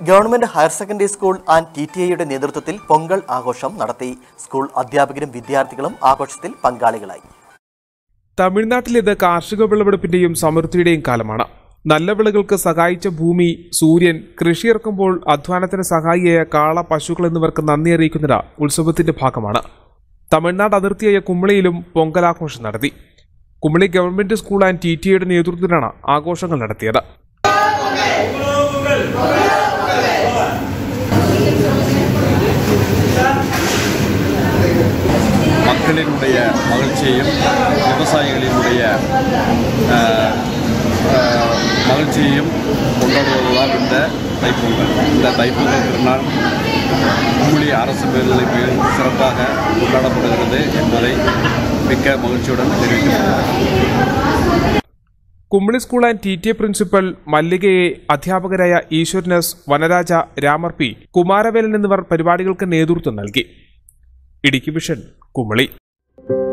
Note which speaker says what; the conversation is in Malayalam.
Speaker 1: government higher secondary school and T T ഐയുടെ നേതൃത്വത്തിൽ പൊങ്കൽ ആഘോഷം നടത്തി സ്കൂൾ അധ്യാപകരും വിദ്യാർത്ഥികളും ആഘോഷത്തിൽ പങ്കാളികളായി
Speaker 2: തമിഴ്നാട്ടിലേത് കാർഷിക വിളവെടുപ്പിന്റെയും സമൃദ്ധിയുടെയും കാലമാണ് നല്ല വിളകൾക്ക് സഹായിച്ച ഭൂമി സൂര്യൻ കൃഷിയിറക്കുമ്പോൾ അധ്വാനത്തിന് സഹായിയായ കാള പശുക്കൾ എന്നിവർക്ക് നന്ദി അറിയിക്കുന്നത് ഉത്സവത്തിന്റെ ഭാഗമാണ് തമിഴ്നാട് അതിർത്തിയായ കുമളിയിലും പൊങ്കലാഘോഷം നടത്തി Kumily government school and T T ഐയുടെ നേതൃത്വത്തിലാണ് ആഘോഷങ്ങൾ നടത്തിയത്
Speaker 3: மக்களினுடைய மகிழ்ச்சியையும் விவசாயிகளினுடைய ஆஹ், ஆஹ், மகிழ்ச்சியையும் கொண்டாடுவதுதான் இந்த தைப்பொங்கல் இந்த தைப்பொங்கல் திருநாள் குமுளி அரசு மேல்நிலைப்பில் சிறப்பாக கொண்டாடப்படுகிறது என்பதை மிக்க மகிழ்ச்சியுடன் தெரிவிக்கிறேன்
Speaker 2: Kumily school and T T A principal മല്ലികയെ അധ്യാപകരായ ഈശ്വരനസ് വനരാജ രാമർ പി കുമാരവേലൻ എന്നിവർ പരിപാടികൾക്ക് നേതൃത്വം നൽകി ഇടുക്കി വിഷൻ കുമളി